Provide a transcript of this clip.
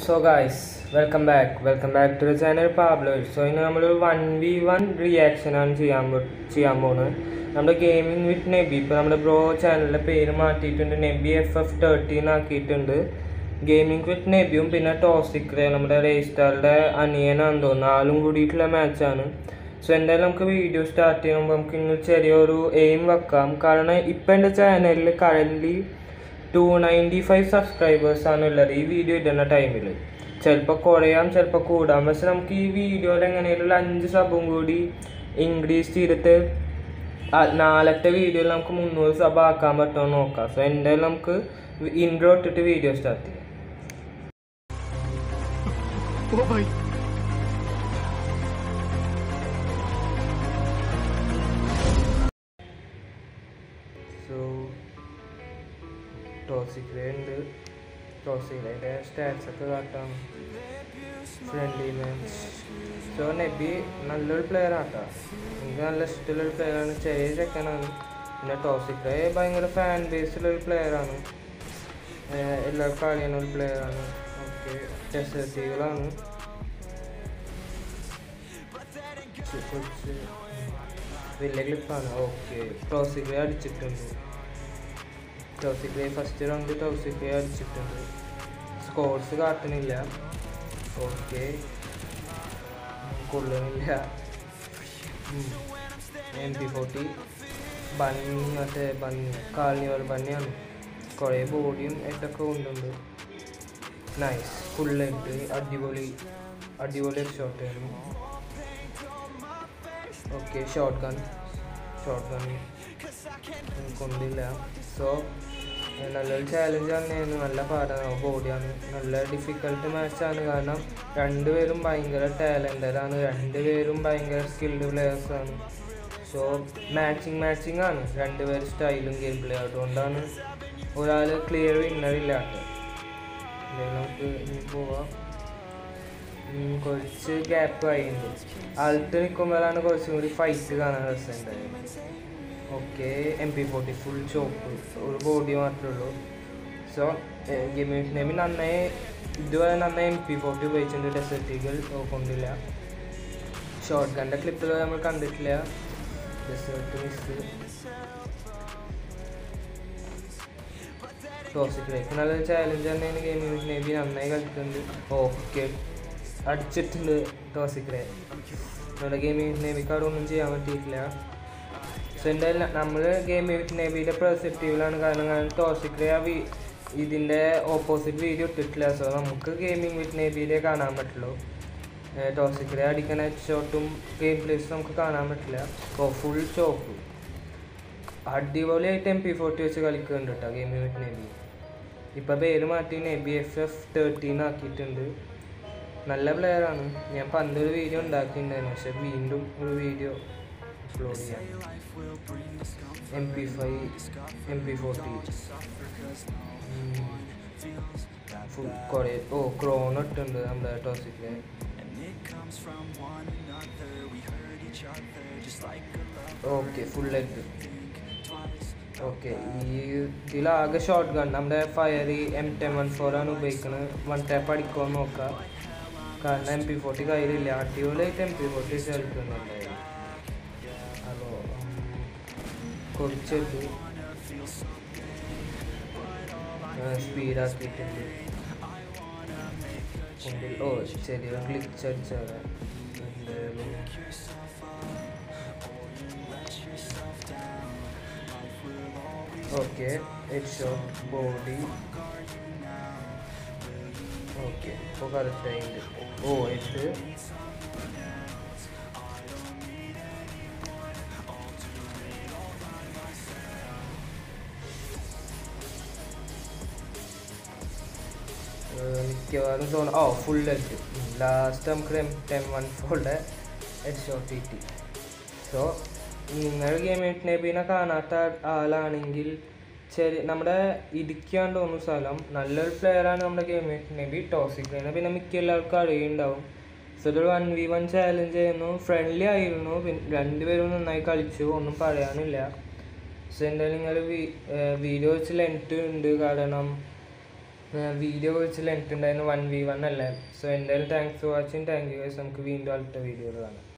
so guys welcome back welcome back to the channel Pablo so ഇന്ന് നമ്മൾ one V one റിയാക്ഷനാണ് ചെയ്യാൻ പോ- ചെയ്യാൻ പോകുന്നത് നമ്മുടെ ഗെയിമിംഗ് വിത്ത് നെബി ഇപ്പോൾ നമ്മുടെ ബ്രോ ചാനലിൻ്റെ പേര് മാറ്റിയിട്ടുണ്ട് നെബി എഫ് എഫ് തേർട്ടീൻ ആക്കിയിട്ടുണ്ട് ഗെയിമിംഗ് വിത്ത് നെബിയും പിന്നെ ടോസിക്രെ നമ്മുടെ രജിസ്റ്റാറുടെ അനിയനാന്ന് തോന്നുന്നു നാലും കൂടിയിട്ടുള്ള മാച്ചാണ് സോ എന്തായാലും നമുക്ക് വീഡിയോ സ്റ്റാർട്ട് ചെയ്യുമ്പോൾ നമുക്ക് ഇന്ന് ചെറിയൊരു എയിം വെക്കാം കാരണം ഇപ്പം എൻ്റെ ചാനലിൽ കറൻ്റ് ടു നയൻറ്റി ഫൈവ് സബ്സ്ക്രൈബേഴ്സാണ് ഉള്ളത് ഈ വീഡിയോ ഇടുന്ന ടൈമിൽ ചിലപ്പോൾ കുറയാം ചിലപ്പോൾ കൂടാം പക്ഷെ നമുക്ക് ഈ വീഡിയോയിൽ എങ്ങനെയാലും ഒരു അഞ്ച് സബും കൂടി ഇൻക്രീസ് ചെയ്തിട്ട് ആ നാളത്തെ വീഡിയോയിൽ നമുക്ക് മുന്നൂറ് സബ് ആക്കാൻ പറ്റുമോ എന്ന് നോക്കാം സോ എന്തായാലും നമുക്ക് ഇൻട്രോ ഇട്ടിട്ട് വീഡിയോ സ്റ്റാർട്ട് ചെയ്യാം ओ भाई സോ ടോസിക്രേ ഉണ്ട് ടോസിക്രയുടെ സ്റ്റാറ്റ്സ് ഒക്കെ കാട്ടാം ഫ്രണ്ട്ലി മാച്ച് സോ നബി നല്ലൊരു പ്ലെയർ ആട്ടാ എനിക്ക് നല്ല ഇഷ്ടമുള്ളൊരു പ്ലെയറാണ് ചെറിയ ചെക്കനാണ് പിന്നെ ടോസിക്രേ ഭയങ്കര ഫാൻ ബേസിലൊരു പ്ലെയറാണ് എല്ലാവർക്കും അറിയുന്ന ഒരു പ്ലെയറാണ് ഓക്കെ ഡെസേർട്ടികളാണ് കുറച്ച് വലിയ ക്ലിപ്പാണ് ഓക്കെ ടോസിക്രേ അടിച്ചിട്ടുണ്ട് ടോസിക്രേ ഫസ്റ്റ് റൗണ്ട് ടോസിക്രേ അടിച്ചിട്ടുണ്ട് സ്കോർസ് കാട്ടുന്നില്ല ഓക്കെ കൊള്ളുന്നില്ല എം പി ഫോർട്ടി ബണ്ണി മറ്റേ ബണ്ണി കാലിനിവർ ബണ്ണിയാണ് കുറേ ബോഡിയും ഹെഡൊക്കെ കൊണ്ടുണ്ട് നൈസ് ഫുൾ ഹെഡ് അടിപൊളി അടിപൊളി ഷോട്ട് ആയിരുന്നു okay short gun short gun കൊണ്ടില്ല സോ നല്ലൊരു ചാലഞ്ച് തന്നെയായിരുന്നു നല്ല പാടാണ് ബോഡിയാണ് നല്ല ഡിഫിക്കൽട്ട് മാച്ചാണ് കാരണം രണ്ടുപേരും ഭയങ്കര ടാലൻറ്റഡാണ് രണ്ടുപേരും ഭയങ്കര സ്കിൽഡ് പ്ലെയേഴ്സാണ് സോ മാച്ചിങ് മാച്ചിങ് ആണ് രണ്ടുപേരും സ്റ്റൈലും ഗെയിം പ്ലേ അതുകൊണ്ടാണ് ഒരാൾ ക്ലിയർ വിന്നർ ഇല്ലാത്തത് എന്തായാലും നമുക്ക് ഇനി പോവാം ഉം, കുറച്ച് ഗ്യാപ്പ് ആയിട്ടുണ്ട് ആൾട്ട് നിൽക്കുമ്പോഴാണ് കുറച്ചും കൂടി ഫൈറ്റ് കാണാൻ രസമുണ്ടായത് okay M P forty full chop ഒരു ബോഡി മാത്രമേ ഉള്ളൂ സോ ഗെയിമിംഗ് നെമി നന്നായി ഇതുവരെ നന്നായി എം പി ഫോർട്ടി ഉപയോഗിച്ചിട്ടുണ്ട് ഡെസേർട്ടികൾ കൊണ്ടില്ല ഷോർട്ട് ഗൻ്റെ ക്ലിപ്പുകൾ നമ്മൾ കണ്ടിട്ടില്ല ഡെസേർട്ട് മിസ് ടോസിക്കിലേക്ക് നല്ലൊരു ചാലഞ്ച് തന്നെയാണ് ഗെയിമിംഗ് നെബി നന്നായി കളിക്കുന്നുണ്ട് ഓക്കെ അടിച്ചിട്ടുണ്ട് ടോസിക്കിലെ നമ്മുടെ ഗെയിമിംഗ് നെബിക്കാട് ഒന്നും ചെയ്യാൻ പറ്റിയിട്ടില്ല സോ എന്തായാലും നമ്മൾ ഗെയിമിംഗ് നെബിയുടെ പെർസെപ്റ്റീവിലാണ് കാരണം കാരണം ടോസിക്കിലെ ആ വി- ഇതിൻ്റെ ഓപ്പോസിറ്റ് വീഡിയോ ഇട്ടിട്ടില്ല സോ നമുക്ക് ഗെയിമിംഗ് വിത്ത് നെബിയിലേ കാണാൻ പറ്റുള്ളൂ ടോസിക്കിലെ അടിക്കുന്ന ഷോട്ടും ഗെയിം പ്ലേസ് നമുക്ക് കാണാൻ പറ്റില്ല ഓ ഫുൾ ചോപ്പ് അടിപൊളിയായിട്ട് എം പി ഫോർട്ടി വെച്ച് കളിക്കുന്നുണ്ട് കേട്ടോ ഗെയിമിംഗ് വിത്ത് നെബി ഇപ്പം പേര് മാറ്റി നെബി എഫ് എഫ് തേർട്ടീൻ ആക്കിയിട്ടുണ്ട് നല്ല പ്ലെയറാണ് ഞാൻ പണ്ടൊരു വീഡിയോ ഉണ്ടാക്കിയിട്ടുണ്ടായിരുന്നു പക്ഷെ വീണ്ടും ഒരു വീഡിയോ അപ്ലോഡ് ചെയ്യാം M P five M P forty full കുറേ ഓ ക്രോൺ ഇട്ടുണ്ട് നമ്മുടെ ടോസിക്കിൽ ഓക്കെ ഫുൾ ലെഗ് ഓക്കെ ഈ ഇതിലാകെ ഷോർട്ട് ഗൺ നമ്മുടെ fire M ten one four ആണ് ഉപയോഗിക്കുന്നത് വൺ ടാപ്പ് അടിക്കുമോ നോക്കാം കാരണം എം പി ഫോർട്ടി കയ്യിലില്ല അടിപൊളിയായിട്ട് എം പി ഫോർട്ടി കളിക്കുന്നുണ്ട് അതോ കുറച്ചിട്ട് സ്പീഡാക്കിയിട്ടുണ്ട് കൊണ്ടിൽ ഓ ചെറിയ ഗ്ലിച്ച് അടിച്ചാണ് എന്തായാലും okay head shot body okay ഇപ്പോൾ കറക്റ്റായിട്ടുണ്ട് ഓ ഹെഡ് മിക്കവാറും തോന്നുന്നു ഓ ഫുൾ ഹെഡ് ലാസ്റ്റ് നമുക്ക് ടെൻ വൺ ഫോളുടെ ഹെഡ് ഷോട്ട് കിട്ടി സോ നിങ്ങൾ ഗെയിം നെബീനെ കാണാത്ത ആളാണെങ്കിൽ ചെറിയ നമ്മുടെ ഇടുക്കിയാന്ന് തോന്നുന്ന സ്ഥലം നല്ലൊരു പ്ലെയറാണ് നമ്മുടെ ഗെയിം നെബി ടോസിക് പിന്നെ മിക്ക എല്ലാവർക്കും അറിയുണ്ടാവും സോ ഇതൊരു വൺ വി വൺ ചാലഞ്ച് ചെയ്യുന്നു ഫ്രണ്ട്ലി ആയിരുന്നു പിന്നെ രണ്ടുപേരും നന്നായി കളിച്ചു ഒന്നും പറയാനില്ല സോ എന്തായാലും നിങ്ങൾ വീഡിയോ വെച്ച് ലെങ്ത് ഉണ്ട് കാരണം വീഡിയോ കുറച്ച് ലെങ്ത് ഉണ്ടായിരുന്നു വൺ വി വൺ അല്ലേ സോ എന്തായാലും thanks for watching thank you നമുക്ക് വീണ്ടും അടുത്ത വീഡിയോയിൽ കാണാം